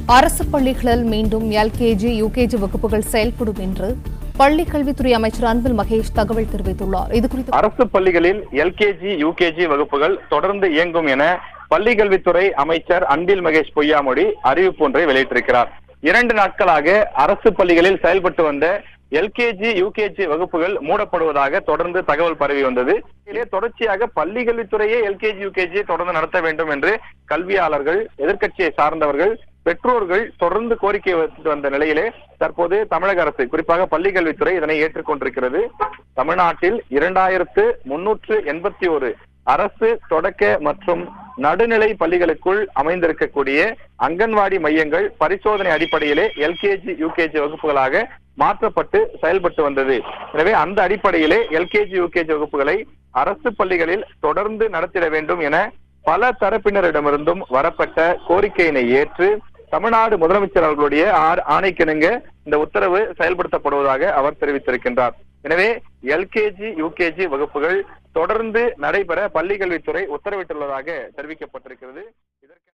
அரசு பள்ளிகளில் மீண்டும் எல்கேஜி யூகேஜி வகுப்புகள் செயல்படும் என்று பள்ளிக் கல்வித்துறை அமைச்சர் அன்பில் மகேஷ் தகவல் தெரிவித்துள்ளார் இதுகுறித்து அரசு பள்ளிகளில் எல்கேஜி யூகேஜி வகுப்புகள் தொடர்ந்து இயங்கும் என பள்ளி கல்வித்துறை அமைச்சர் அன்பில் மகேஷ் பொய்யாமொழி அறிவிப்பு ஒன்றை வெளியிட்டிருக்கிறார் இரண்டு நாட்களாக அரசு பள்ளிகளில் செயல்பட்டு வந்த எல்கேஜி யூகேஜி வகுப்புகள் மூடப்படுவதாக தொடர்ந்து தகவல் பரவி வந்தது இதிலே தொடர்ச்சியாக பள்ளி கல்வித்துறையே எல்கேஜி யூகேஜி தொடர்ந்து நடத்த வேண்டும் என்று கல்வியாளர்கள் எதிர்க்கட்சியை சார்ந்தவர்கள் பெற்றோர்கள் தொடர்ந்து கோரிக்கை வைத்து வந்த நிலையிலே தற்போது தமிழக அரசு குறிப்பாக பள்ளி கல்வித்துறை இதனை ஏற்றுக்கொண்டிருக்கிறது தமிழ்நாட்டில் இரண்டாயிரத்து முன்னூற்று எண்பத்தி ஒரு அரசு தொடக்க மற்றும் நடுநிலை பள்ளிகளுக்குள் அமைந்திருக்கக்கூடிய அங்கன்வாடி மையங்கள் பரிசோதனை அடிப்படையிலே எல்கேஜி யூகேஜி வகுப்புகளாக மாற்றப்பட்டு செயல்பட்டு வந்தது எனவே அந்த அடிப்படையிலே எல்கேஜி யூகேஜி வகுப்புகளை அரசு பள்ளிகளில் தொடர்ந்து நடத்திட வேண்டும் என பல தரப்பினரிடமிருந்தும் வரப்பட்ட கோரிக்கையினை ஏற்று தமிழ்நாடு முதலமைச்சர் அவர்களுடைய ஆ- ஆணைக்கிணங்க இந்த உத்தரவு செயல்படுத்தப்படுவதாக அவர் தெரிவித்திருக்கின்றார் எனவே எல்கேஜி யூகேஜி வகுப்புகள் தொடர்ந்து நடைபெற பள்ளி கல்வித்துறை உத்தரவிட்டுள்ளதாக தெரிவிக்கப்பட்டிருக்கிறது இதற்கு